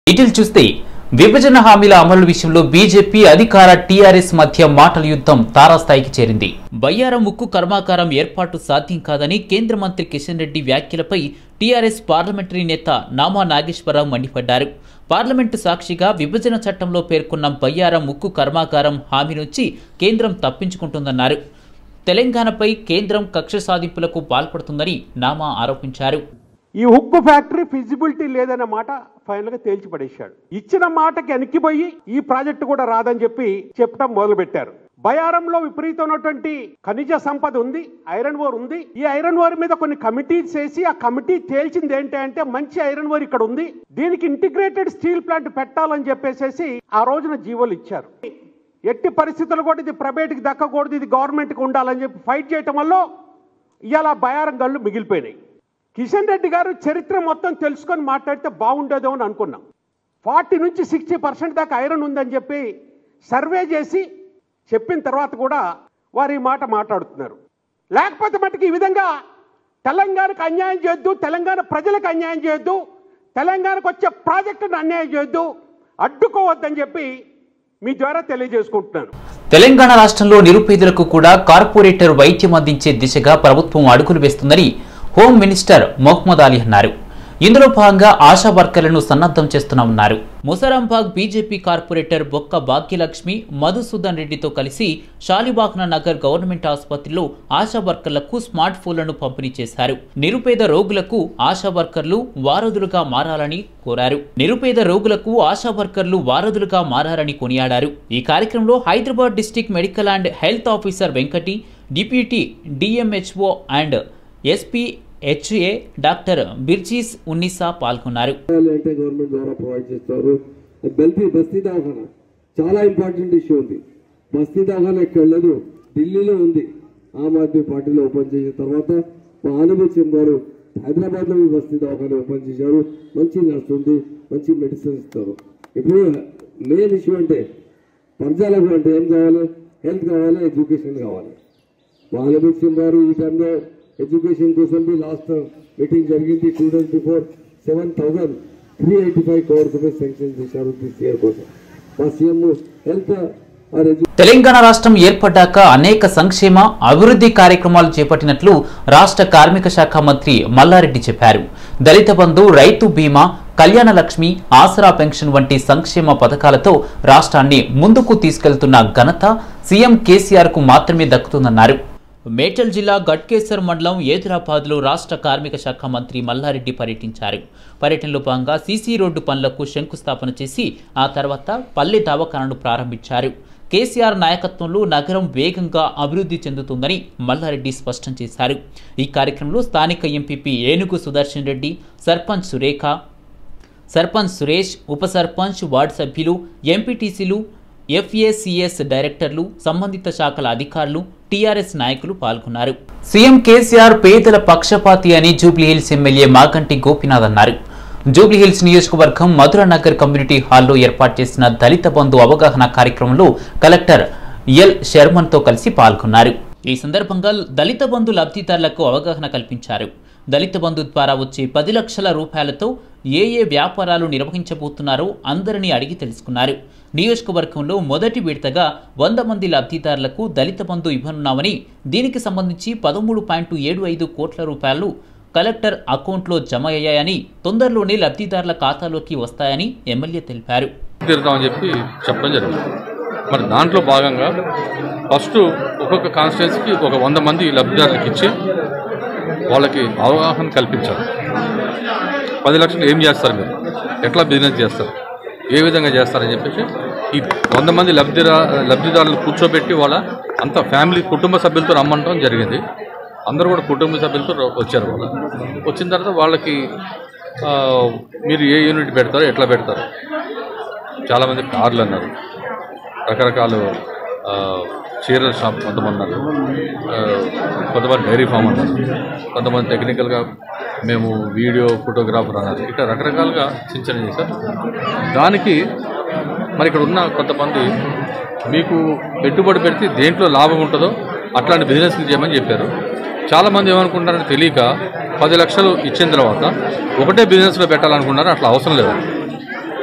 Detail చూస్తే విభజన హామీల అమలు విషయంలో బీజేపీ అధికార టీఆర్ఎస్ మధ్య మాటల యుద్ధం తారాస్థాయికి చేరింది బయ్యారం ఉక్కు కర్మాగారం ఏర్పాటు సాధ్యం కాదని కేంద్ర మంత్రి కిషన్ రెడ్డి వ్యాఖ్యలపై టీఆర్ఎస్ పార్లమెంటరీ నేత నామా నాగేశ్వరరావు మండిపడ్డారు పార్లమెంటు సాక్షిగా విభజన చట్టంలో పేర్కొన్న బయ్యారం ఉక్కు కర్మాగారం హామీ నుంచి కేంద్రం తప్పించుకుంటుందన్నారు తెలంగాణపై కేంద్రం కక్ష సాధింపులకు పాల్పడుతుందని నామా ఆరోపించారు ఈ ఉక్కు ఫ్యాక్టరీ ఫిజిబిలిటీ లేదన్న మాట ఫైనల్ గా తేల్చి పడేశాడు ఇచ్చిన మాటకి వెనక్కిపోయి ఈ ప్రాజెక్టు కూడా రాదని చెప్పి చెప్పడం మొదలు పెట్టారు బయారంలో విపరీతమైనటువంటి ఖనిజ సంపద ఉంది ఐరన్ ఓర్ ఉంది ఈ ఐరన్ ఓర్ మీద కొన్ని కమిటీస్ వేసి ఆ కమిటీ తేల్చింది ఏంటి అంటే మంచి ఐరన్ ఓర్ ఇక్కడ ఉంది దీనికి ఇంటిగ్రేటెడ్ స్టీల్ ప్లాంట్ పెట్టాలని చెప్పేసి ఆ రోజున జీవోలు ఇచ్చారు ఎట్టి పరిస్థితులు కూడా ఇది ప్రైవేట్కి దక్కకూడదు ఇది గవర్నమెంట్కి ఉండాలని చెప్పి ఫైట్ చేయటం వల్ల ఇవాళ బయారం గళ్ళు మిగిలిపోయినాయి కిషన్ రెడ్డి గారు చరిత్ర మొత్తం తెలుసుకొని మాట్లాడితే బాగుండేదో అని అనుకున్నాం ఫార్టీ నుంచి సిక్స్టీ పర్సెంట్ దాకా ఐరన్ ఉందని చెప్పి సర్వే చేసి చెప్పిన తర్వాత కూడా వారు ఈ మాట మాట్లాడుతున్నారు లేకపోతే మటుకు ఈ విధంగా తెలంగాణకు అన్యాయం చేయొద్దు తెలంగాణ ప్రజలకు అన్యాయం చేయొద్దు తెలంగాణకు వచ్చే ప్రాజెక్టును అన్యాయం చేయొద్దు అడ్డుకోవద్దని చెప్పి మీ ద్వారా తెలియజేసుకుంటున్నాను తెలంగాణ రాష్ట్రంలో నిరుపేదలకు కూడా కార్పొరేటర్ వైద్యం అందించే దిశగా ప్రభుత్వం అడుగులు వేస్తుందని హోం మినిస్టర్ మొహమ్మద్ అలీ అన్నారు ఇందులో భాగంగా ఆశా వర్కర్లను సన్నద్ధం చేస్తున్నామన్నారు ముసరాంబాగ్ బీజేపీ కార్పొరేటర్ బొక్క భాగ్యలక్ష్మి మధుసూదన్ రెడ్డితో కలిసి షాలిబాగ్న నగర్ గవర్నమెంట్ ఆసుపత్రిలో ఆశా వర్కర్లకు స్మార్ట్ ఫోన్లను పంపిణీ చేశారు నిరుపేద రోగులకు ఆశా వర్కర్లు వారధులుగా మారాలని కోరారు నిరుపేద రోగులకు ఆశా వర్కర్లు వారధులుగా మారారని కొనియాడారు ఈ కార్యక్రమంలో Hyderabad district medical and health officer Venkati deputy DMHO and SP HA doctor Birjees Unnisa పాల్గొన్నారు అంటే గవర్నమెంట్ ద్వారా ప్రొవైడ్ చేస్తారు బెల్తీ బస్తీ దవాఖానా చాలా ఇంపార్టెంట్ ఇష్యూ ఉంది బస్తీ దవాఖానా ఇక్కడ లేదు ఢిల్లీలో ఉంది ఆమ్ ఆద్మీ పార్టీలో ఓపెన్ చేసిన తర్వాత మా ఆనుభత్యం గారు హైదరాబాద్లో ఈ బస్తీ దవాఖానా ఓపెన్ చేశారు మంచి నడుస్తుంది మంచి మెడిసిన్ ఇస్తారు ఇప్పుడు మెయిన్ ఇష్యూ అంటే ప్రజలకు అంటే ఏం కావాలి హెల్త్ కావాలి ఎడ్యుకేషన్ కావాలి మా ఆనుభత్యం గారు ఈ టైంలో ఎడ్యుకేషన్ కోసం లాస్ట్ మీటింగ్ జరిగింది two days before seven thousand three eighty five crores rupees sanction చేశారు దిస్ ఇయర్ కోసం మా CM health or edu Telangana రాష్ట్రం ఏర్పడ్డాక అనేక సంక్షేమ అభివృద్ధి కార్యక్రమాలు చేపట్టినట్లు రాష్ట్ర కార్మిక శాఖ మంత్రి మల్లారెడ్డి చెప్పారు దళిత బంధు రైతు బీమా కళ్యాణ లక్ష్మి ఆసరా పెన్షన్ వంటి సంక్షేమ పథకాలతో రాష్ట్రాన్ని ముందుకు తీసుకెళ్తున్న ఘనత సీఎం కేసీఆర్ కు మాత్రమే దక్కుతుందన్నారు మేడ్చల్ జిల్లా గట్కేసర్ మండలం ఏదురాబాద్లో రాష్ట్ర కార్మిక శాఖ మంత్రి మల్లారెడ్డి పర్యటించారు పర్యటనలో భాగంగా సీసీ రోడ్డు పనులకు శంకుస్థాపన చేసి ఆ తర్వాత పల్లె దవాఖానను ప్రారంభించారు కేసీఆర్ నాయకత్వంలో నగరం వేగంగా అభివృద్ధి చెందుతుందని మల్లారెడ్డి స్పష్టం చేశారు ఈ కార్యక్రమంలో స్థానిక ఎంపీపీ ఏనుగు సుదర్శన్ రెడ్డి సర్పంచ్ సురేఖ సర్పంచ్ సురేష్ ఉప సర్పంచ్ వార్డు సభ్యులు ఎంపీటీసీలు ఎఫ్ఏసిఎస్ డైరెక్టర్లు సంబంధిత శాఖల అధికారులు టీఆర్ఎస్ నాయకులు పాల్గొన్నారు సీఎం కేసీఆర్ పేదల పక్షపాతి అని జూబ్లీహిల్స్ ఎమ్మెల్యే మాగంటి గోపినాథ్ అన్నారు జూబ్లీహిల్స్ నియోజకవర్గం మధుర నగర్ కమ్యూనిటీ హాల్లో ఏర్పాటు చేసిన దళిత బంధు అవగాహన కార్యక్రమంలో కలెక్టర్ ఎల్ శర్మన్తో కలిసి పాల్గొన్నారు ఈ సందర్భంగా దళిత బంధు లబ్ధిదారులకు అవగాహన కల్పించారు దళిత బంధు ద్వారా వచ్చే పది లక్షల రూపాయలతో ఏ ఏ వ్యాపారాలు నిర్వహించబోతున్నారో అందరినీ అడిగి తెలుసుకున్నారు నియోజకవర్గంలో మొదటి విడతగా వంద మంది లబ్ధిదారులకు దళిత బంధు ఇవ్వనున్నామని దీనికి సంబంధించి పదమూడు పాయింట్ ఏడు ఐదు కోట్ల రూపాయలు కలెక్టర్ అకౌంట్లో జమ అయ్యాయని తొందరలోనే లబ్ధిదారుల ఖాతాలోకి వస్తాయని ఎమ్మెల్యే తెలిపారు తీరుతామని చెప్పి చెప్పడం జరిగింది మరి దాంట్లో భాగంగా ఫస్ట్ ఒక్కొక్క కాన్స్టిట్యున్సీకి ఒక వంద మంది లబ్ధిదారులకు ఇచ్చి వాళ్ళకి అవగాహన కల్పించాలి పది లక్షలు ఏం చేస్తారు మీరు ఎట్లా బిజినెస్ చేస్తారు ఏ విధంగా చేస్తారని చెప్పేసి ఈ వంద మంది లబ్ధిదా లబ్ధిదారులు కూర్చోబెట్టి వాళ్ళ అంత ఫ్యామిలీ కుటుంబ సభ్యులతో రమ్మంటం జరిగింది అందరూ కూడా కుటుంబ సభ్యులతో ర- వచ్చారు వాళ్ళు వచ్చిన తర్వాత వాళ్ళకి ఆ, మీరు ఏ యూనిట్ పెడతారో ఎట్లా పెడతారు చాలామంది కార్లు అన్నారు రకరకాల ఆ, చీరల షాప్ కొంతమంది అన్నారు ఆ, కొంతమంది డైరీ ఫామ్ అన్నారు కొంతమంది టెక్నికల్గా మేము వీడియో ఫోటోగ్రాఫర్ అన్నారు ఇట్లా రకరకాలుగా చించన చేశారు దానికి మరి ఇక్కడ ఉన్న కొంతమంది మీకు పెట్టుబడి పెడితే దేంట్లో లాభం ఉంటుందో అట్లాంటి బిజినెస్ చేయమని చెప్పారు చాలామంది ఏమనుకుంటారని తెలియక పది లక్షలు ఇచ్చిన తర్వాత ఒకటే బిజినెస్లో పెట్టాలనుకున్నారు అట్లా అవసరం లేదు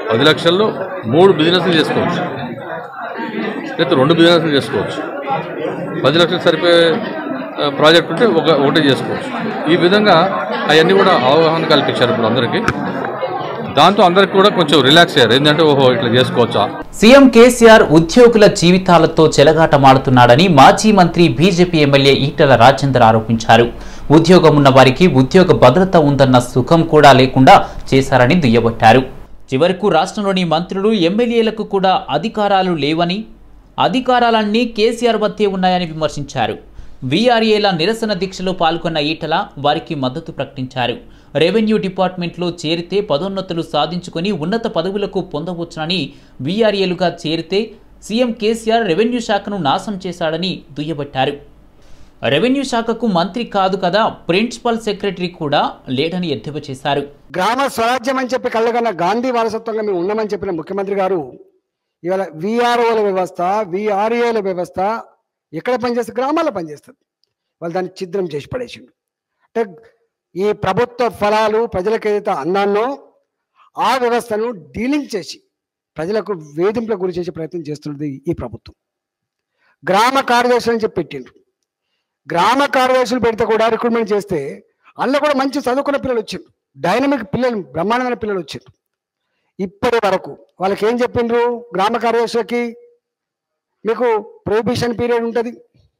పది లక్షల్లో మూడు బిజినెస్లు చేసుకోవచ్చు లేదా రెండు బిజినెస్లు చేసుకోవచ్చు పది లక్షలు సరిపోయే ఆ, ప్రాజెక్ట్ ఉంటే ఒక ఒకటే చేసుకోవచ్చు ఈ విధంగా అవన్నీ కూడా అవగాహన కల్పించారు ఇప్పుడు అందరికీ దాంతో అందరికి కూడా కొంచెం రిలాక్స్ అయ్యారు ఏంటంటే ఓహో ఇట్లా చేసుకోవచ్చా సీఎం కేసీఆర్ ఉద్యోగుల జీవితాలతో చెలగాటమాడుతున్నాడని మాజీ మంత్రి బీజేపీ ఎమ్మెల్యే ఈటల రాజేందర్ ఆరోపించారు ఉద్యోగం ఉన్న వారికి ఉద్యోగ భద్రత ఉందన్న సుఖం కూడా లేకుండా చేశారని దుయ్యబట్టారు చివరకు రాష్ట్రంలోని మంత్రులు ఎమ్మెల్యేలకు కూడా అధికారాలు లేవని అధికారాలన్నీ కేసీఆర్ వద్దే ఉన్నాయని విమర్శించారు వీఆర్ఏల నిరసన దీక్షలో పాల్గొన్న ఈటల వారికి మద్దతు ప్రకటించారు రెవెన్యూ డిపార్ట్మెంట్లో చేరితే పదోన్నతులు సాధించుకొని ఉన్నత పదవులకు పొందవచ్చునని వీఆర్ఏలుగా చేరితే సీఎం కేసీఆర్ రెవెన్యూ శాఖను నాశనం చేశాడని దుయ్యబట్టారు రెవెన్యూ శాఖకు మంత్రి కాదు కదా ప్రిన్సిపల్ సెక్రటరీ కూడా లేడని ఎద్దేవా చేశారు గ్రామ స్వరాజ్యం అని చెప్పి కళ్ళగన్న గాంధీ వారసత్వంగా మేము ఉన్నామని చెప్పిన ముఖ్యమంత్రి గారు ఇవాళ విఆర్ఓల వ్యవస్థ విఆర్ఏల వ్యవస్థ ఎక్కడ పనిచేస్తుంది గ్రామాల్లో పనిచేస్తుంది వాళ్ళు దాన్ని ఛిద్రం చేసి పడేసిండు అంటే ఈ ప్రభుత్వ ఫలాలు ప్రజలకు ఏదైతే అందాన్నో ఆ వ్యవస్థను డీలింగ్ చేసి ప్రజలకు వేధింపులకు గురి చేసే ప్రయత్నం చేస్తున్నది ఈ ప్రభుత్వం గ్రామ కార్యదర్శులు అని చెప్పి పెట్టిండ్రు గ్రామ కార్యదర్శులు పెడితే కూడా రిక్రూట్మెంట్ చేస్తే అందులో కూడా మంచి చదువుకున్న పిల్లలు వచ్చిండ్రు డైనమిక్ పిల్లలు బ్రహ్మాండమైన పిల్లలు వచ్చిండ్రు ఇప్పటి వరకు వాళ్ళకి ఏం చెప్పిండ్రు గ్రామ కార్యదర్శులకి మీకు ప్రొహిబిషన్ పీరియడ్ ఉంటుంది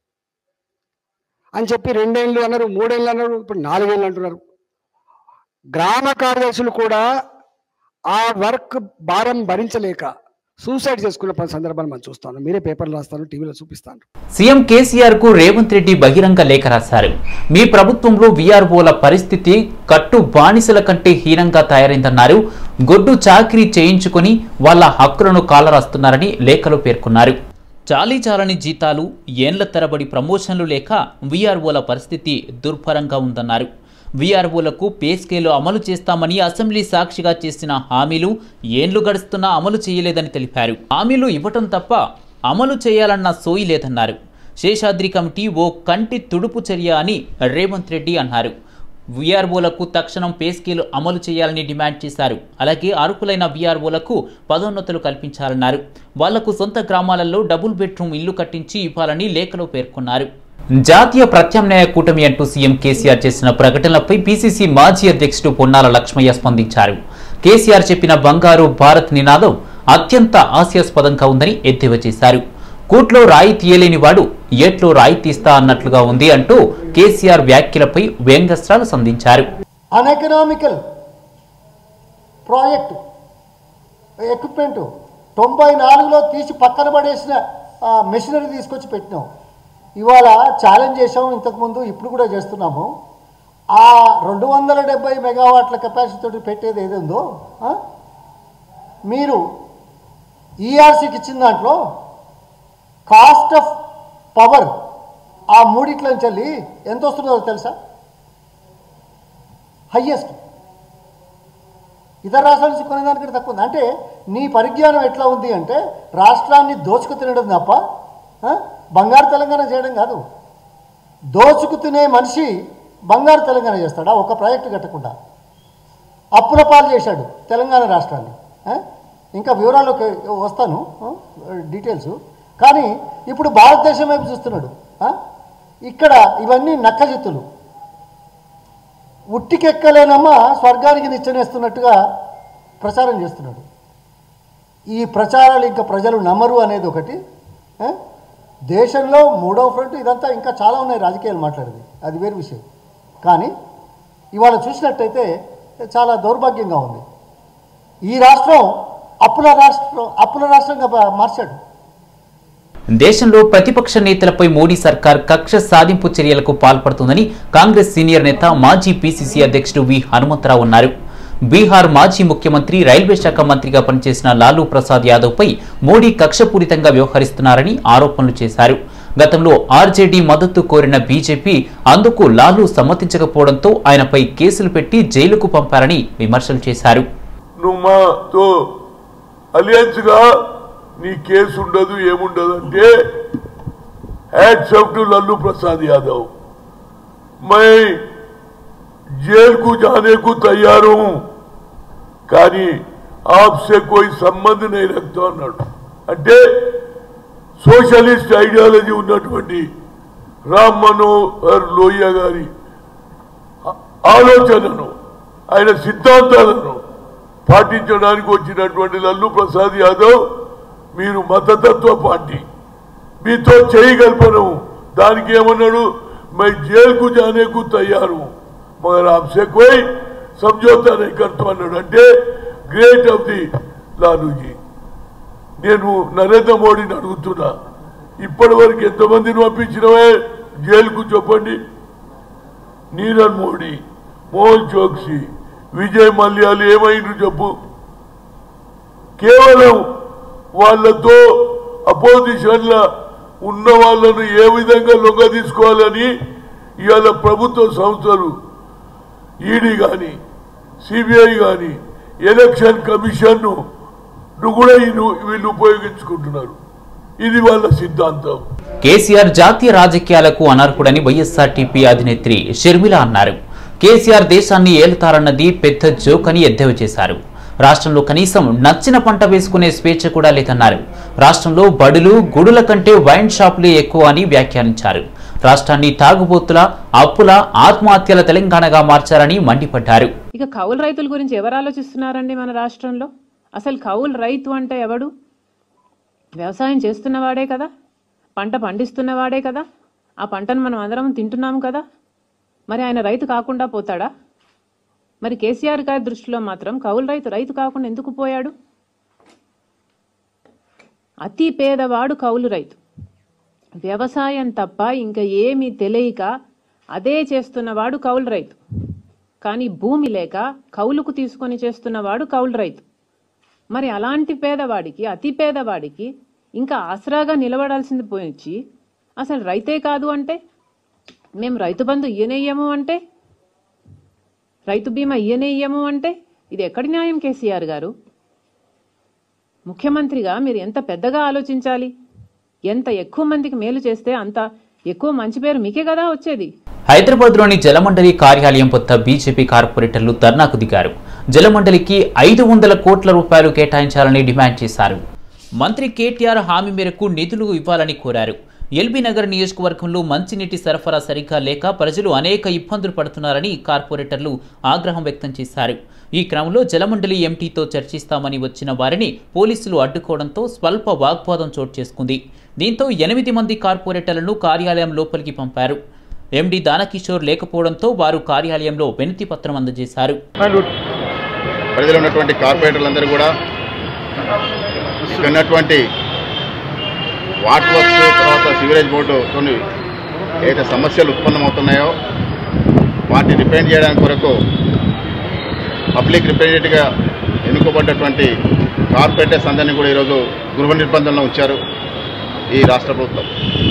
అని చెప్పి రెండేళ్ళు అన్నారు మూడేళ్ళు అన్నారు ఇప్పుడు నాలుగేళ్ళు అంటున్నారు గ్రామ కార్యదర్శులు కూడా ఆ వర్క్ భారం భరించలేక సూసైడ్ చేసుకున్న పలు సందర్భాలు మనం చూస్తాను మీరే పేపర్లు రాస్తాను టీవీలో చూపిస్తాను సీఎం కేసీఆర్ కు రేవంత్ రెడ్డి బహిరంగ లేఖ రాశారు మీ ప్రభుత్వంలో వీఆర్ఓల పరిస్థితి కట్టు బానిసల కంటే హీనంగా తయారైందన్నారు గొడ్డు చాకిరీ చేయించుకొని వాళ్ళ హక్కులను కాలరాస్తున్నారని లేఖలో పేర్కొన్నారు చాలీ చాలని జీతాలు ఏండ్ల తరబడి ప్రమోషన్లు లేక వీఆర్ఓల పరిస్థితి దుర్భరంగా ఉందన్నారు వీఆర్ఓలకు పే స్కేలు అమలు చేస్తామని అసెంబ్లీ సాక్షిగా చేసిన హామీలు ఏండ్లు గడుస్తున్నా అమలు చేయలేదని తెలిపారు హామీలు ఇవ్వటం తప్ప అమలు చేయాలన్న సోయి లేదన్నారు శేషాద్రి కమిటీ ఓ కంటి తుడుపు చర్య అని రేవంత్ రెడ్డి అన్నారు వీఆర్ఓలకు తక్షణం పే స్కేలు అమలు చేయాలని డిమాండ్ చేశారు అలాగే అర్హులైన వీఆర్ఓలకు పదోన్నతులు కల్పించాలన్నారు వాళ్లకు సొంత గ్రామాలలో డబుల్ బెడ్రూమ్ ఇల్లు కట్టించి ఇవ్వాలని లేఖలో పేర్కొన్నారు జాతీయ ప్రత్యామ్నాయ కూటమి అంటూ సీఎం కేసీఆర్ చేసిన ప్రకటనలపై పీసీసీ మాజీ అధ్యక్షుడు పొన్నాల లక్ష్మయ్య స్పందించారు కేసీఆర్ చెప్పిన బంగారు భారత్ నినాదం అత్యంత హాస్యాస్పదంగా ఉందని ఎద్దేవా చేశారు కూట్లో రాయి తీయలేని వాడు ఏట్లో రాయి తీస్తా అన్నట్లుగా ఉంది అంటూ కేసీఆర్ వ్యాఖ్యలపై వ్యంగ్యస్త్రాలు సంధించారు అన్ఎకనామికల్ ప్రాజెక్టు ఎక్విప్మెంట్ తొంభై నాలుగులో తీసి పక్కన పడేసిన ఆ, మెషినరీ తీసుకొచ్చి పెట్టినాం ఇవాళ ఛాలెంజ్ చేసాం ఇంతకుముందు ఇప్పుడు కూడా చేస్తున్నాము ఆ రెండు వందల డెబ్బై మెగావాట్ల కెపాసిటీ తోటి పెట్టేది ఏది ఉందో ఆ, మీరు ఈఆర్సీకి ఇచ్చిన దాంట్లో కాస్ట్ ఆఫ్ పవర్ ఆ మూడిట్లోంచి వెళ్ళి ఎంత వస్తుందో తెలుసా హయ్యెస్ట్ ఇతర రాష్ట్రాల నుంచి కొనేదానికంటే తక్కువ ఉంది అంటే నీ పరిజ్ఞానం ఎట్లా ఉంది అంటే రాష్ట్రాన్ని దోచుకు తినడం తప్ప ఆ, బంగారు తెలంగాణ చేయడం కాదు దోచుకు తినే మనిషి బంగారు తెలంగాణ చేస్తాడా ఒక ప్రాజెక్టు కట్టకుండా అప్పుల పాలు చేశాడు తెలంగాణ రాష్ట్రాన్ని ఆ? ఇంకా వివరాల్లోకి వస్తాను ఆ? డీటెయిల్స్ కానీ ఇప్పుడు భారతదేశం వైపు చూస్తున్నాడు ఆ? ఇక్కడ ఇవన్నీ నక్కజిత్తులు ఉట్టికెక్కలేనమ్మ స్వర్గానికి నిచ్చెనేస్తున్నట్టుగా ప్రచారం చేస్తున్నాడు ఈ ప్రచారాలు ఇంకా ప్రజలు నమ్మరు అనేది ఒకటి ఆ? దేశంలో మూడవ ఫ్రంట్ ఇదంతా ఇంకా చాలా ఉన్నాయి రాజకీయాలు మాట్లాడేది అది వేరు విషయం కానీ ఇవాళ చూసినట్టయితే చాలా దౌర్భాగ్యంగా ఉంది ఈ రాష్ట్రం అప్పుల రాష్ట్రం అప్పుల రాష్ట్రంగా బా- మార్చాడు దేశంలో ప్రతిపక్ష నేతలపై మోడీ సర్కార్ కక్ష సాధింపు చర్యలకు పాల్పడుతుందని కాంగ్రెస్ సీనియర్ నేత మాజీ పీసీసీ అధ్యక్షుడు వి హనుమంతరావు అన్నారు బీహార్ మాజీ ముఖ్యమంత్రి రైల్వే శాఖ మంత్రిగా పనిచేసిన లాలూ ప్రసాద్ యాదవ్ పై మోడీ కక్షపూరితంగా వ్యవహరిస్తున్నారని ఆరోపణలు చేశారు గతంలో ఆర్జేడీ మద్దతు కోరిన బీజేపీ అందుకు లాలూ సమ్మతించకపోవడంతో ఆయనపై కేసులు పెట్టి జైలుకు పంపారని విమర్శలు చేశారు నువ్వు మాతో అలియన్స్ గా నీ కేసు ఉండదు ఏముండదు అంటే hats off to Lallu Prasad Yadav मैं जेल को जाने को तैयार हूं కానీ आपसे कोई సంబంధ नहीं रखता అన్నాడు అంటే సోషలిస్ట్ ఐడియాలజీ ఉన్నటువంటి రామ్ మనోహర్ లోహియా గారి ఆ- ఆలోచనను ఆయన సిద్ధాంతాలను పాటించడానికి వచ్చినటువంటి లల్లు ప్రసాద్ యాదవ్ మీరు మతతత్వ పార్టీ మీతో చేయగల్పను దానికి ఏమన్నాడు मैं जेल को जाने को तैयार हूं मगर आपसे कोई समझौता नहीं करता అన్నాడు అంటే గ్రేట్ ఆఫ్ ది లాలూజీ నేను నరేంద్ర మోడీని అడుగుతున్నా ఇప్పటి వరకు ఎంతమందిని పంపించినవే జైలుకు చెప్పండి నీరవ్ మోడీ మోహన్ చోక్సీ విజయ్ మల్యాలు ఏమైండ్రు చెప్పు కేవలం వాళ్ళతో అపోజిషన్ల ఉన్న వాళ్ళను ఏ విధంగా లొంగ తీసుకోవాలని ఇవాళ ప్రభుత్వ సంస్థలు ఈడీ కానీ సిబిఐ కానీ ఎలక్షన్ కమిషన్ను ను కూడా వీళ్ళు వీళ్ళు ఉపయోగించుకుంటున్నారు ఇది వాళ్ళ సిద్ధాంతం కేసీఆర్ జాతీయ రాజకీయాలకు అనర్హుడని వైఎస్ఆర్టీపీ అధినేత్రి షర్మిల అన్నారు కేసీఆర్ దేశాన్ని ఏలుతారన్నది పెద్ద జోక్ అని ఎద్దేవా చేశారు రాష్ట్రంలో కనీసం నచ్చిన పంట వేసుకునే స్వేచ్ఛ కూడా లేదన్నారు రాష్ట్రంలో బడులు గుడుల కంటే వైన్ షాపులే ఎక్కువ అని వ్యాఖ్యానించారు రాష్ట్రాన్ని తాగుబోతుల అప్పుల ఆత్మహత్యల తెలంగాణగా మార్చారని మండిపడ్డారు ఇక కౌలు రైతుల గురించి ఎవరు ఆలోచిస్తున్నారండి మన రాష్ట్రంలో అసలు కౌలు రైతు అంటే ఎవడు వ్యవసాయం చేస్తున్నవాడే కదా పంట పండిస్తున్నవాడే కదా ఆ పంటను మనం అందరం తింటున్నాం కదా మరి ఆయన రైతు కాకుండా పోతాడా మరి కేసీఆర్ గారి దృష్టిలో మాత్రం కౌలు రైతు రైతు కాకుండా ఎందుకు పోయాడు అతి పేదవాడు కౌలు రైతు వ్యవసాయం తప్ప ఇంకా ఏమీ తెలియక అదే చేస్తున్నవాడు కౌలు రైతు కానీ భూమి లేక కౌలుకు తీసుకొని చేస్తున్నవాడు కౌలు రైతు మరి అలాంటి పేదవాడికి అతి పేదవాడికి ఇంకా ఆసరాగా నిలబడాల్సింది పోయించి అసలు రైతే కాదు అంటే మేము రైతు బంధు ఇయ్యనేయ్యము అంటే రైతు బీమా ఇయ్యనేయ్యము అంటే ఇది ఎక్కడి న్యాయం కేసీఆర్ గారు ముఖ్యమంత్రిగా మీరు ఎంత పెద్దగా ఆలోచించాలి ఎంత ఎక్కువ మందికి మేలు చేస్తే అంత ఎక్కువ మంచి పేరు మీకే కదా వచ్చేది హైదరాబాద్లోని జలమండలి కార్యాలయం వద్ద బీజేపీ కార్పొరేటర్లు ధర్నాకు దిగారు జలమండలికి ఐదు వందల కోట్ల రూపాయలు కేటాయించాలని డిమాండ్ చేశారు మంత్రి కేటీఆర్ హామీ మేరకు నిధులు ఇవ్వాలని కోరారు ఎల్బీ నగర్ నియోజకవర్గంలో మంచినీటి సరఫరా సరిగ్గా లేక ప్రజలు అనేక ఇబ్బందులు పడుతున్నారని కార్పొరేటర్లు ఆగ్రహం వ్యక్తం చేశారు ఈ క్రమంలో జలమండలి ఎంటీతో చర్చిస్తామని వచ్చిన వారిని పోలీసులు అడ్డుకోవడంతో స్వల్ప వాగ్వాదం చోటు చేసుకుంది దీంతో ఎనిమిది మంది కార్పొరేటర్లను కార్యాలయం లోపలికి పంపారు ఎండీ దానకిషోర్ లేకపోవడంతో వారు కార్యాలయంలో వినతి పత్రం అందజేశారు పరిధిలో ఉన్నటువంటి కార్పొరేటర్లందరూ కూడా ఇక్కడ ఉన్నటువంటి వాటర్ వర్క్స్ తర్వాత సివరేజ్ బోర్డు కొన్ని ఏదైతే సమస్యలు ఉత్పన్నమవుతున్నాయో వాటిని రిప్రజెంట్ చేయడానికి కొరకు పబ్లిక్ రిప్రజెంటేటివ్గా ఎన్నుకోబడ్డటువంటి కార్పొరేటర్స్ అందరినీ కూడా ఈరోజు గృహ నిర్బంధంలో ఉంచారు ఈ రాష్ట్ర ప్రభుత్వం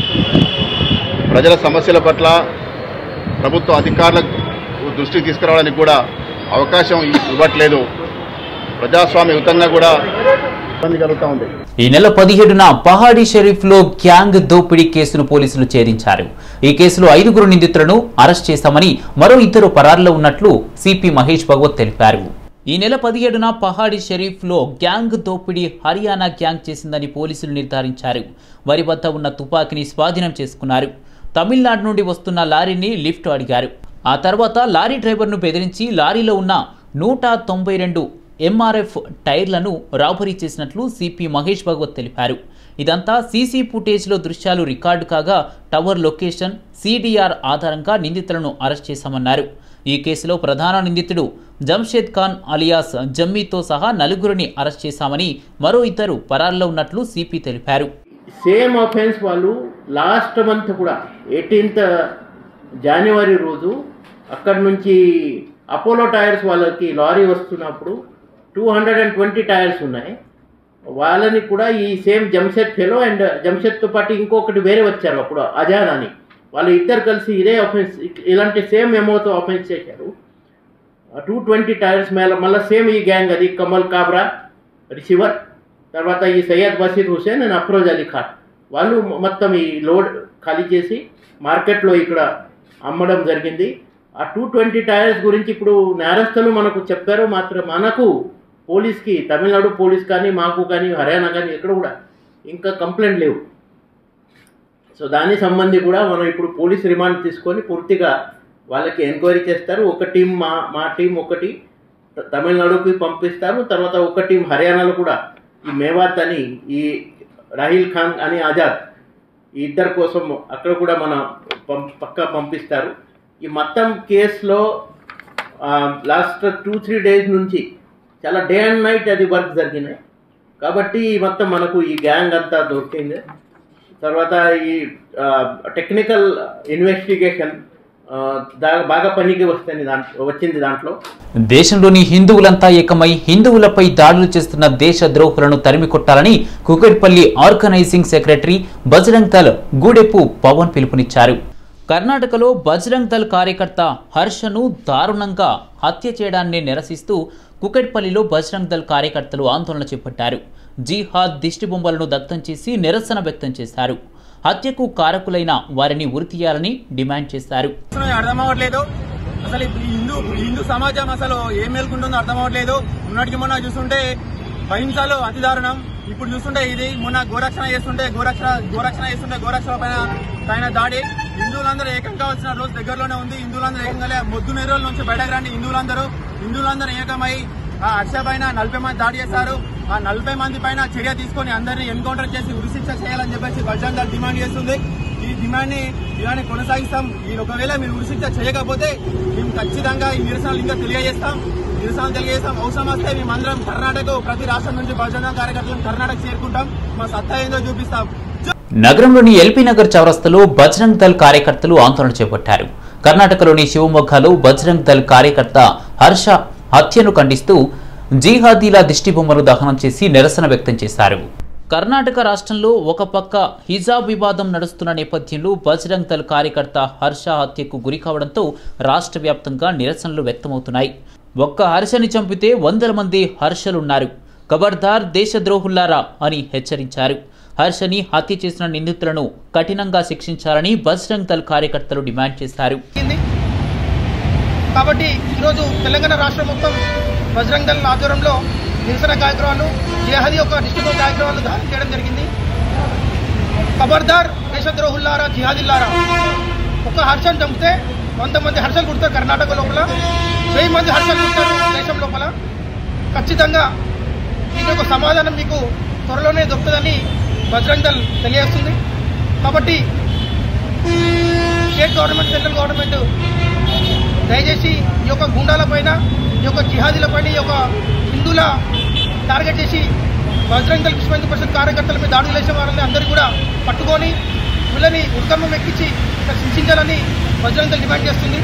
ప్రజల సమస్యల పట్ల ప్రభుత్వ అధికారుల దృష్టికి తీసుకురావడానికి కూడా అవకాశం ఇవ్వట్లేదు ప్రజాస్వామ్యయుతంగా కూడా ఇబ్బంది కలుగుతూ ఉంది ఈ నెల పదిహేడున పహాడీ షరీఫ్ లో గ్యాంగ్ దోపిడీ కేసును పోలీసులు ఛేదించారు ఈ కేసులో ఐదుగురు నిందితులను అరెస్ట్ చేశామని మరో ఇద్దరు పరారులో ఉన్నట్లు సిపి మహేష్ భగవత్ తెలిపారు ఈ నెల పదిహేడున పహాడీ షరీఫ్ లో గ్యాంగ్ దోపిడీ హర్యానా గ్యాంగ్ చేసిందని పోలీసులు నిర్ధారించారు వారి వద్ద ఉన్న తుపాకీని స్వాధీనం చేసుకున్నారు తమిళనాడు నుండి వస్తున్న లారీని లిఫ్ట్ అడిగారు ఆ తర్వాత లారీ డ్రైవర్ను బెదిరించి లారీలో ఉన్న నూట తొంభై రెండు ఎంఆర్ఎఫ్ టైర్లను రాబరీ చేసినట్లు సిపి మహేష్ భగవత్ తెలిపారు ఇదంతా సీసీ ఫుటేజ్లో దృశ్యాలు రికార్డు కాగా టవర్ లొకేషన్ సిడిఆర్ ఆధారంగా నిందితులను అరెస్ట్ చేశామన్నారు ఈ కేసులో ప్రధాన నిందితుడు జంషేద్ ఖాన్ అలియాస్ జమ్మీతో సహా నలుగురిని అరెస్ట్ చేశామని మరో ఇద్దరు పరాల్లో ఉన్నట్లు సిపి తెలిపారు సేమ్ అఫెన్స్ వాళ్ళు లాస్ట్ మంత్ కూడా ఎయిటీన్త్ జనవరి రోజు అక్కడి నుంచి అపోలో టైర్స్ వాళ్ళకి లారీ వస్తున్నప్పుడు two hundred and twenty tyres ఉన్నాయి వాళ్ళని కూడా ఈ సేమ్ జంషెద్ ఫెలో అండ్ జంషెద్తో పాటు ఇంకొకటి వేరే వచ్చారు అప్పుడు అజాన్ అని వాళ్ళు ఇద్దరు కలిసి ఇదే అఫెన్స్ ఇలాంటి సేమ్ ఎమోతో అఫెన్స్ చేశారు టూ ట్వంటీ టైర్స్ మేళ మళ్ళీ సేమ్ ఈ గ్యాంగ్ అది కమల్ కాబరా రిసీవర్ తర్వాత ఈ సయ్యద్ బషీర్ హుసేన్ అండ్ అఫ్రోజ్ అలీ ఖాన్ వాళ్ళు మొత్తం ఈ లోడ్ ఖాళీ చేసి మార్కెట్లో ఇక్కడ అమ్మడం జరిగింది ఆ టూ ట్వంటీ టైర్స్ గురించి ఇప్పుడు నేరస్తులు మనకు చెప్పారు మాత్రం మనకు పోలీస్కి తమిళనాడు పోలీస్ కానీ మాకు కానీ హర్యానా కానీ ఎక్కడ కూడా ఇంకా కంప్లైంట్ లేవు సో దానికి సంబంధి కూడా మనం ఇప్పుడు పోలీస్ రిమాండ్ తీసుకొని పూర్తిగా వాళ్ళకి ఎంక్వైరీ చేస్తారు ఒక టీం మా మా టీం ఒకటి త- తమిళనాడుకి పంపిస్తారు తర్వాత ఒక టీం హర్యానాలో కూడా ఈ మేవాత్ అని ఈ రాహిల్ ఖాన్ అని ఆజాద్ ఈ ఇద్దరి కోసం అక్కడ కూడా మన పం పక్కా పంపిస్తారు ఈ మొత్తం కేసులో లాస్ట్ టూ త్రీ డేస్ నుంచి చాలా డే అండ్ నైట్ అది వర్క్ జరిగినాయి కాబట్టి మొత్తం మనకు ఈ గ్యాంగ్ అంతా దొరికింది తర్వాత ఈ టెక్నికల్ ఇన్వెస్టిగేషన్ బాగా పనికి వస్తుంది దాంట్లో వచ్చింది దాంట్లో దేశంలోని హిందువులంతా ఏకమై హిందువులపై దాడులు చేస్తున్న దేశ ద్రోహులను తరిమి కొట్టాలని కుకట్పల్లి ఆర్గనైజింగ్ సెక్రటరీ బజరంగ్ దళ్ గూడెపు పవన్ పిలుపునిచ్చారు కర్ణాటకలో బజరంగ్ దళ్ కార్యకర్త హర్షను దారుణంగా హత్య చేయడాన్ని నిరసిస్తూ కుకట్పల్లిలో బజరంగ్ దళ్ కార్యకర్తలు ఆందోళన చేపట్టారు జిహాద్ దిష్టి బొమ్మలను దగ్ధం చేసి నిరసన వ్యక్తం చేశారు హత్యకు కారకులైన వారిని ఉరితీయాలని డిమాండ్ చేశారు అసలు అర్థం అవ్వట్లేదు అసలు ఇప్పుడు ఈ హిందూ ఈ హిందూ సమాజం అసలు ఏం మేల్కుంటుందో అర్థం అవ్వట్లేదు మొన్నటికి మొన్న చూస్తుంటే హింసలు అతి దారుణం ఇప్పుడు చూస్తుంటే ఇది మొన్న గోరక్షణ చేస్తుంటే గోరక్షణ గోరక్షణ చేస్తుంటే గోరక్షణ పైన పైన దాడి హిందువులందరూ ఏకం కావాల్సిన రోజు దగ్గరలోనే ఉంది హిందువులందరూ ఏకంగా మొద్దు నెరల నుంచి బయటకు రండి హిందువులందరూ హిందువులందరూ ఏకమై ఆ హర్ష పైన నలభై మంది దాడి చేశారు ఆ నలభై మంది పైన చర్య తీసుకొని అందరినీ ఎన్కౌంటర్ చేసి ఉరిశిక్ష చేయాలని చెప్పేసి బజరంగ దళ్ డిమాండ్ చేస్తుంది ఈ డిమాండ్ ని ఇలానే కొనసాగిస్తాం ఈ ఒకవేళ మీరు ఉరిశిక్ష చేయకపోతే మేము ఖచ్చితంగా ఈ నిరసనలు ఇంకా తెలియజేస్తాం నిరసనలు తెలియజేస్తాం అవసరం వస్తే మేమందరం కర్ణాటక ప్రతి రాష్ట్రం నుంచి బజరంగ కార్యకర్తలను కర్ణాటక చేరుకుంటాం మా సత్తా ఏందో చూపిస్తాం నగరంలోని ఎల్పీ నగర్ చౌరస్తాలో బజరంగ్ దళ్ కార్యకర్తలు ఆందోళన చేపట్టారు కర్ణాటకలోని శివమొగ్గలో బజరంగ్ దళ్ కార్యకర్త హర్ష హత్యను ఖండిస్తూ జీహాదీల దిష్టి బొమ్మలు దహనం చేసి నిరసన వ్యక్తం చేశారు కర్ణాటక రాష్ట్రంలో ఒక పక్క హిజాబ్ వివాదం నడుస్తున్న నేపథ్యంలో బజరంగ్ దళ్ కార్యకర్త హర్ష హత్యకు గురి కావడంతో రాష్ట్ర వ్యాప్తంగా నిరసనలు వ్యక్తమవుతున్నాయి ఒక్క హర్షని చంపితే వందల మంది హర్షలున్నారు ఖబర్దార్ దేశద్రోహుల్లారా అని హెచ్చరించారు హర్షని హత్య చేసిన నిందితులను కఠినంగా శిక్షించాలని బజరంగ్ దళ్ కార్యకర్తలు డిమాండ్ చేశారు కాబట్టి ఈరోజు తెలంగాణ రాష్ట్రం మొత్తం బజరంగ్ దళ్ ఆధ్వర్యంలో నిరసన కార్యక్రమాలు జేహది యొక్క డిస్ట్రిక్ట్ కార్యక్రమాలు దానం చేయడం జరిగింది ఖబర్దార్ దేశద్రోహుల్లారా జిహాదిల్లారా ఒక హర్షం చంపితే వంద మంది హర్షలు కుడతారు కర్ణాటక లోపల వెయ్యి మంది హర్షలు కుడతారు దేశం లోపల ఖచ్చితంగా దీని యొక్క సమాధానం మీకు త్వరలోనే దొరుకుతుందని బజరంగ్ దళ్ తెలియజేస్తుంది కాబట్టి స్టేట్ గవర్నమెంట్ సెంట్రల్ గవర్నమెంట్ దయచేసి ఈ యొక్క గుండాల పైన ఈ యొక్క జిహాదీల పైన ఈ యొక్క హిందువుల టార్గెట్ చేసి బజరంగ్ దళ్ విశ్వ హిందూ పరిషత్ కార్యకర్తల మీద దాడులు చేసే వారిని అందరూ కూడా పట్టుకొని వీళ్ళని ఉద్గమం ఎక్కించి ఇక్కడ శిక్షించాలని బజరంగ్ దళ్ డిమాండ్ చేస్తుంది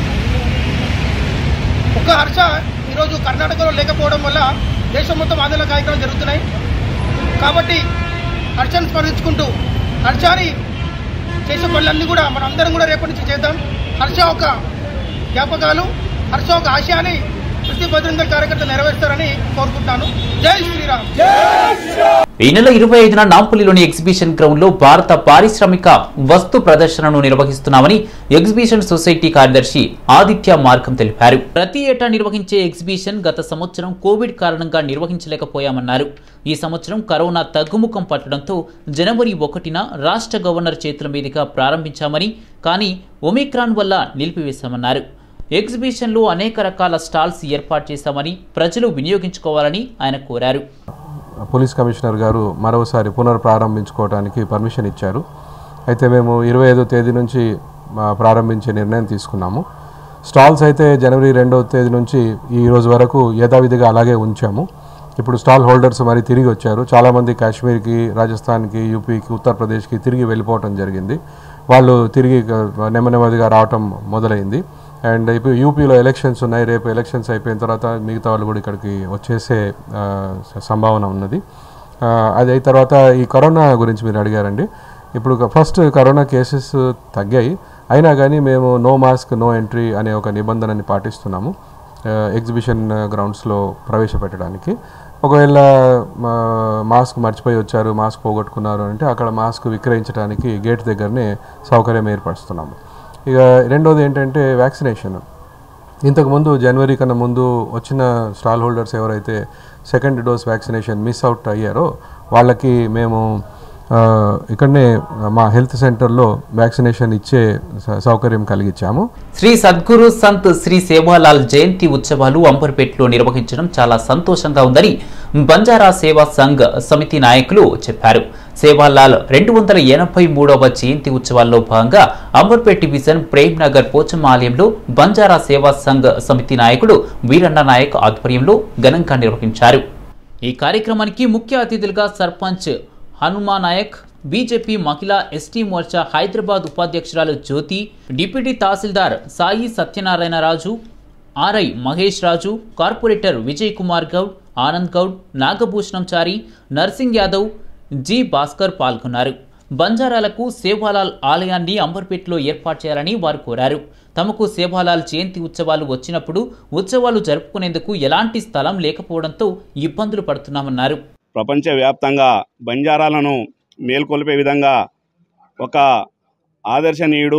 ఒక్క హర్ష ఈరోజు కర్ణాటకలో లేకపోవడం వల్ల దేశం మొత్తం ఆందోళన కార్యక్రమాలు జరుగుతున్నాయి కాబట్టి హర్షను స్మరించుకుంటూ హర్షాని చేసే పనులన్నీ కూడా మనం అందరం కూడా రేపటి నుంచి చేద్దాం హర్ష ఒక జ్ఞాపకాలు హర్ష ఒక ఆశయాన్ని ప్రతి బజరంగ కార్యకర్త నెరవేరుస్తారని కోరుకుంటాను జై శ్రీరామ్ ఈ నెల ఇరవై ఐదున నాంపల్లిలోని ఎగ్జిబిషన్ గ్రౌండ్ లో భారత పారిశ్రామిక వస్తు ప్రదర్శనను నిర్వహిస్తున్నామని ఎగ్జిబిషన్ సొసైటీ కార్యదర్శి ఆదిత్య మార్గం తెలిపారు ప్రతి ఏటా నిర్వహించే ఎగ్జిబిషన్ గత సంవత్సరం కోవిడ్ కారణంగా నిర్వహించలేకపోయామన్నారు ఈ సంవత్సరం కరోనా తగ్గుముఖం పట్టడంతో జనవరి ఒకటిన రాష్ట్ర గవర్నర్ చేతుల మీదుగా ప్రారంభించామని కానీ ఒమిక్రాన్ వల్ల నిలిపివేశామన్నారు ఎగ్జిబిషన్లో అనేక రకాల స్టాల్స్ ఏర్పాటు చేశామని ప్రజలు వినియోగించుకోవాలని ఆయన కోరారు పోలీస్ కమిషనర్ గారు మరోసారి పునర్ప్రారంభించుకోవడానికి పర్మిషన్ ఇచ్చారు అయితే మేము ఇరవై ఐదో తేదీ నుంచి ఆ, ప్రారంభించే నిర్ణయం తీసుకున్నాము స్టాల్స్ అయితే జనవరి రెండవ తేదీ నుంచి ఈ రోజు వరకు యథావిధిగా అలాగే ఉంచాము ఇప్పుడు స్టాల్ హోల్డర్స్ మరి తిరిగి వచ్చారు చాలామంది కాశ్మీర్కి రాజస్థాన్కి యూపీకి ఉత్తరప్రదేశ్కి తిరిగి వెళ్ళిపోవటం జరిగింది వాళ్ళు తిరిగి ఆ, నెమ్మది నెమ్మదిగా రావటం మొదలైంది అండ్ ఇప్పుడు యూపీలో ఎలక్షన్స్ ఉన్నాయి రేపు ఎలక్షన్స్ అయిపోయిన తర్వాత మిగతా వాళ్ళు కూడా ఇక్కడికి వచ్చేసే ఆ, సంభావన ఉన్నది ఆ, అది అయిన తర్వాత ఈ కరోనా గురించి మీరు అడిగారండి ఇప్పుడు ఫస్ట్ కరోనా కేసెస్ తగ్గాయి అయినా కానీ మేము నో మాస్క్ నో ఎంట్రీ అనే ఒక నిబంధనని పాటిస్తున్నాము ఎగ్జిబిషన్ గ్రౌండ్స్లో ప్రవేశపెట్టడానికి ఒకవేళ మా- మాస్క్ మర్చిపోయి వచ్చారు మాస్క్ పోగొట్టుకున్నారు అంటే అక్కడ మాస్క్ విక్రయించడానికి గేట్ దగ్గరనే సౌకర్యం ఏర్పరుస్తున్నాము ఇక రెండోది ఏంటంటే వ్యాక్సినేషన్ ఇంతకుముందు జనవరి కన్నా ముందు వచ్చిన స్టాల్ హోల్డర్స్ ఎవరైతే second dose vaccination miss out అయ్యారో వాళ్ళకి మేము ఆ, ఇక్కడనే మా హెల్త్ సెంటర్లో వ్యాక్సినేషన్ ఇచ్చే స- సౌకర్యం కలిగించాము శ్రీ సద్గురు సంత్ శ్రీ సేవాలాల్ జయంతి ఉత్సవాలు అంబర్పేటలో నిర్వహించడం చాలా సంతోషంగా ఉందని బంజారా సేవా సంఘ్ సమితి నాయకులు చెప్పారు సేవాలాల్ రెండు వందల ఎనభై మూడవ జయంతి ఉత్సవాల్లో భాగంగా అంబర్పేట్ డివిజన్ ప్రేమ్ నగర్ పోచమ్మ ఆలయంలో బంజారా సేవా సంఘ్ సమితి నాయకుడు వీరన్న నాయక్ ఆధ్వర్యంలో ఘనంగా నిర్వహించారు ఈ కార్యక్రమానికి ముఖ్య అతిథులుగా సర్పంచ్ హనుమా నాయక్ బీజేపీ మహిళా ఎస్టీ మోర్చా హైదరాబాద్ ఉపాధ్యక్షురాలు Jyothi deputy tahsildar Sai Satyanarayana Raju RI Mahesh Raju corporator Vijay Kumar Goud Anand Goud Nagabhushanam Chari Narsing Yadav G Bhaskar పాల్గొన్నారు బంజారాలకు సేవాలాల్ ఆలయాన్ని అంబర్పేటలో ఏర్పాటు చేయాలని వారు కోరారు తమకు సేవాలాల్ జయంతి ఉత్సవాలు వచ్చినప్పుడు ఉత్సవాలు జరుపుకునేందుకు ఎలాంటి స్థలం లేకపోవడంతో ఇబ్బందులు పడుతున్నామన్నారు ప్రపంచవ్యాప్తంగా బంజారాలను మేల్కొల్పే విధంగా ఒక ఆదర్శనీయుడు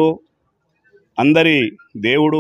అందరి దేవుడు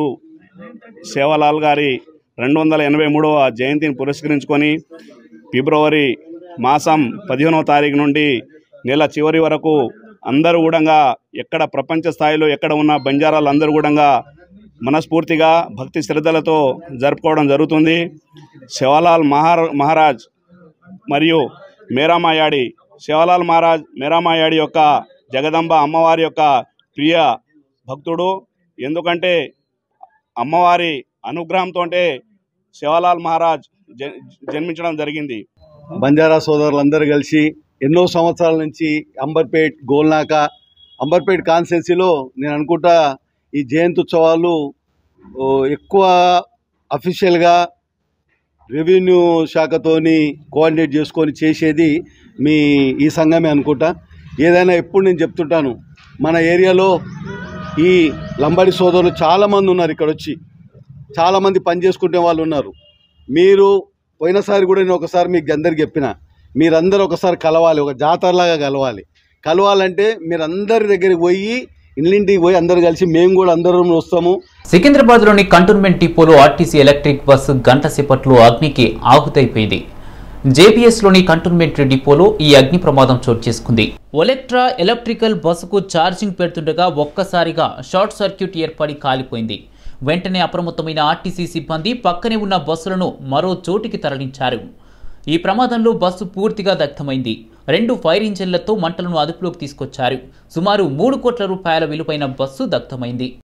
సేవలాల్ గారి రెండు వందల ఎనభై మూడవ జయంతిని పురస్కరించుకొని ఫిబ్రవరి మాసం పదిహేనవ తారీఖు నుండి నెల చివరి వరకు అందరూ కూడా ఎక్కడ ప్రపంచ స్థాయిలో ఎక్కడ ఉన్న బంజారాలు అందరూ కూడా మనస్ఫూర్తిగా భక్తి శ్రద్ధలతో జరుపుకోవడం జరుగుతుంది శివలాల్ మహార మహారాజ్ మరియు మేరామాయాడి శివలాల్ మహారాజ్ మేరామాయాడి యొక్క జగదంబ అమ్మవారి యొక్క ప్రియ భక్తుడు ఎందుకంటే అమ్మవారి అనుగ్రహంతో శివలాల్ మహారాజ్ జ- జన్మించడం జరిగింది బంజారా సోదరులందరూ కలిసి ఎన్నో సంవత్సరాల నుంచి అంబర్పేట్ గోల్నాక అంబర్పేట్ కాన్స్టెన్సీలో నేను అనుకుంటా ఈ జయంతి ఉత్సవాలు ఓ, ఎక్కువ అఫీషియల్గా రెవెన్యూ శాఖతోని కోఆర్డినేట్ చేసుకొని చేసేది మీ ఈ సంఘమే అనుకుంటా ఏదైనా ఎప్పుడు నేను చెప్తుంటాను మన ఏరియాలో ఈ లంబాడి సోదరులు చాలామంది ఉన్నారు ఇక్కడ వచ్చి చాలామంది పని చేసుకునే వాళ్ళు ఉన్నారు మీరు పోయినసారి కూడా నేను ఒకసారి మీకు అందరికి చెప్పిన మీరందరూ ఒకసారి కలవాలి ఒక జాతరలాగా కలవాలి కలవాలంటే మీరందరి దగ్గరికి పోయి ఇంటింటికి పోయి అందరు కలిసి మేము కూడా అందరం వస్తాము సికింద్రాబాద్లోని కంటోన్మెంట్ డిపోలో ఆర్టీసీ ఎలక్ట్రిక్ బస్సు గంట సేపట్లో అగ్నికి ఆహుతైపోయింది జేపీఎస్లోని కంటోన్మెంట్ డిపోలో ఈ అగ్ని ప్రమాదం చోటు చేసుకుంది ఒలెక్ట్రా ఎలక్ట్రికల్ బస్సుకు ఛార్జింగ్ పెడుతుండగా ఒక్కసారిగా షార్ట్ సర్క్యూట్ ఏర్పడి కాలిపోయింది వెంటనే అప్రమత్తమైన ఆర్టీసీ సిబ్బంది పక్కనే ఉన్న బస్సులను మరో చోటికి తరలించారు ఈ ప్రమాదంలో బస్సు పూర్తిగా దగ్ధమైంది రెండు ఫైర్ ఇంజిన్లతో మంటలను అదుపులోకి తీసుకొచ్చారు సుమారు మూడు కోట్ల రూపాయల విలువైన బస్సు దగ్ధమైంది